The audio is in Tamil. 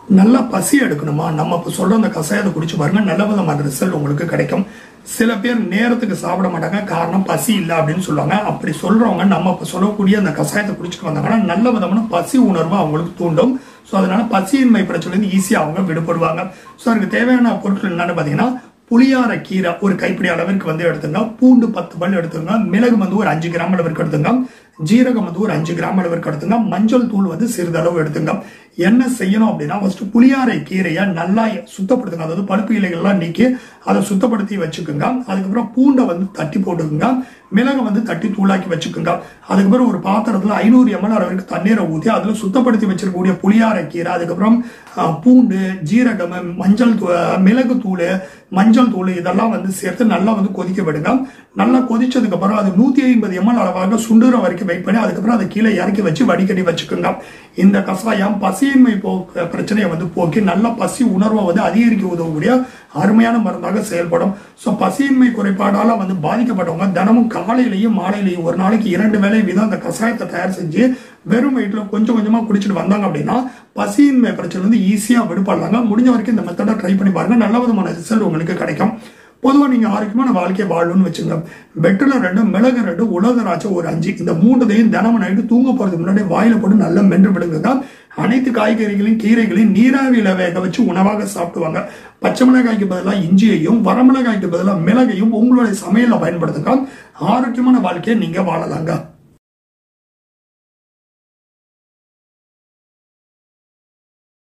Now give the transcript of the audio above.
நல்லா பசி எடுக்கணுமா நம்ம இப்போ சொல்ற அந்த கஷாயத்தை குடிச்சு பாருங்க நல்ல விதமான ரிசல்ட் உங்களுக்கு கிடைக்கும் சில பேர் நேரத்துக்கு சாப்பிட மாட்டாங்க காரணம் பசி இல்லை அப்படின்னு சொல்லுவாங்க அப்படி சொல்றவங்க நம்ம இப்போ சொல்லக்கூடிய அந்த கஷாயத்தை குடிச்சிட்டு வந்தாங்கன்னா நல்ல விதமான பசி உணர்வு அவங்களுக்கு தூண்டும் ஸோ அதனால பசியின்மை பிரச்சனை ஈஸியாக அவங்க விடுபடுவாங்க ஸோ அதுக்கு தேவையான பொருட்கள் என்னன்னு பார்த்தீங்கன்னா புளியார கீரை ஒரு கைப்பிடி அளவிற்கு வந்து எடுத்துங்க பூண்டு பத்து பல் எடுத்துங்க மிளகு வந்து ஒரு அஞ்சு கிராம் அளவிற்கு எடுத்துங்க ஜீரகம் வந்து ஒரு அஞ்சு கிராம் அளவிற்கு எடுத்துங்க மஞ்சள் தூள் வந்து சிறிதளவு எடுத்துங்க என்ன செய்யணும் அப்படின்னா ஃபர்ஸ்ட் புளியாரை கீரையை நல்லா சுத்தப்படுத்துங்க அதாவது பழுப்பு இலைகள்லாம் நீக்கி அதை சுத்தப்படுத்தி வச்சுக்கோங்க அதுக்கப்புறம் பூண்டை வந்து தட்டி போட்டுக்குங்க மிளகை வந்து தட்டி தூளாக்கி வச்சுக்கோங்க அதுக்கப்புறம் ஒரு பாத்திரத்துல ஐநூறு எம்எல் அளவிற்கு தண்ணீரை ஊற்றி அதுல சுத்தப்படுத்தி வச்சிருக்கக்கூடிய புளியாரை கீரை அதுக்கப்புறம் அஹ், பூண்டு ஜீரகம் மஞ்சள் தூ- மிளகு தூள் மஞ்சள் தூள் இதெல்லாம் வந்து சேர்த்து நல்லா வந்து கொதிக்க விடுங்க நல்லா கொதிச்சதுக்கு அப்புறம் அது நூத்தி ஐம்பது எம்எல் அளவாக சுண்டுற வரைக்கும் வெயிட் பண்ணி அதுக்கப்புறம் அதை கீழே இறக்கி வச்சு வடிகட்டி வச்சுக்கோங்க இந்த கஷாயம் பசியின்மை போ பிரச்சனையை வந்து போக்கி நல்ல பசி உணர்வை வந்து அதிகரிக்க உதவக்கூடிய அருமையான மருந்தாக செயல்படும் ஸோ பசியின்மை குறைபாடால வந்து பாதிக்கப்பட்டவங்க தினமும் காலையிலையும் மாலையிலையும் ஒரு நாளைக்கு இரண்டு வேளை வீதம் அந்த கஷாயத்தை தயார் செஞ்சு வெறும் வயிற்றுல கொஞ்சம் கொஞ்சமா குடிச்சிட்டு வந்தாங்க அப்படின்னா பசியின்மை பிரச்சனை வந்து ஈஸியா விடுபடலாங்க முடிஞ்ச வரைக்கும் இந்த மெத்தடை ட்ரை பண்ணி பாருங்க நல்ல விதமான ரிசல்ட் உங்களுக்கு கிடைக்கும் பொதுவா நீங்க ஆரோக்கியமான வாழ்க்கையை வாழணும்னு வச்சுங்க வெற்றில ரெண்டு மிளகு ரெண்டு உலக திராட்சை ஒரு அஞ்சு இந்த மூணுதையும் தினமும் நைட்டு தூங்க போறதுக்கு முன்னாடி வாயில போட்டு நல்லா மென்று விடுங்க அனைத்து காய்கறிகளையும் கீரைகளையும் நீராவியில வேக வச்சு உணவாக சாப்பிடுவாங்க பச்சை மிளகாய்க்கு பதிலாக இஞ்சியையும் வரமிளகாய்க்கு பதிலாக மிளகையும் உங்களுடைய சமையல்ல பயன்படுத்துங்க ஆரோக்கியமான வாழ்க்கையை நீங்க வாழலாங்க